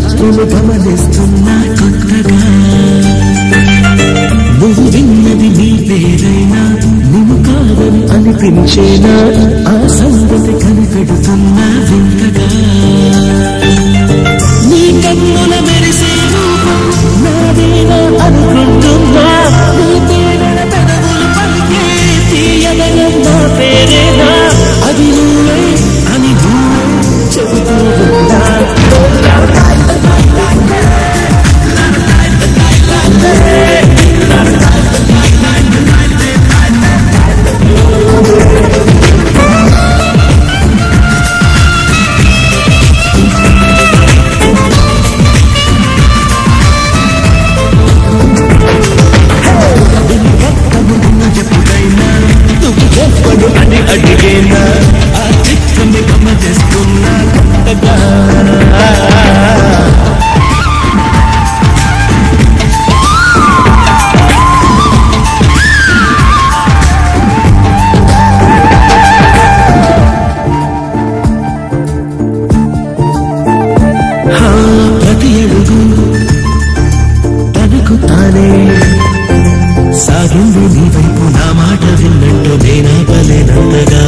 చిత్రము గమనిస్తున్నా కొత్తగా నువ్వు విన్నది నీ పేరైనా నువ్వు కాదని అనిపించేనా ఆ సంగతి కనిపెడుతున్నా వింతగా నీ కన్నుల మెరిసే రూపం నాదేనా అనుకుంటున్నా నీ పేరున పెదవులు పలికే తీయదనం నా పేరేనా అది నువ్వే అని నువ్వే చెబుతూ ఉన్నా ఎప్పుడైనా నువ్వు ఎప్పుడు అని అడిగేనా ఆ చిత్రమే గమనిస్తున్నా కొత్తగా హా, ప్రతి అడుగు తనకు తానే సాగింది నీ వైపు నా మాట విన్నట్టు నేనాపలేనంతగా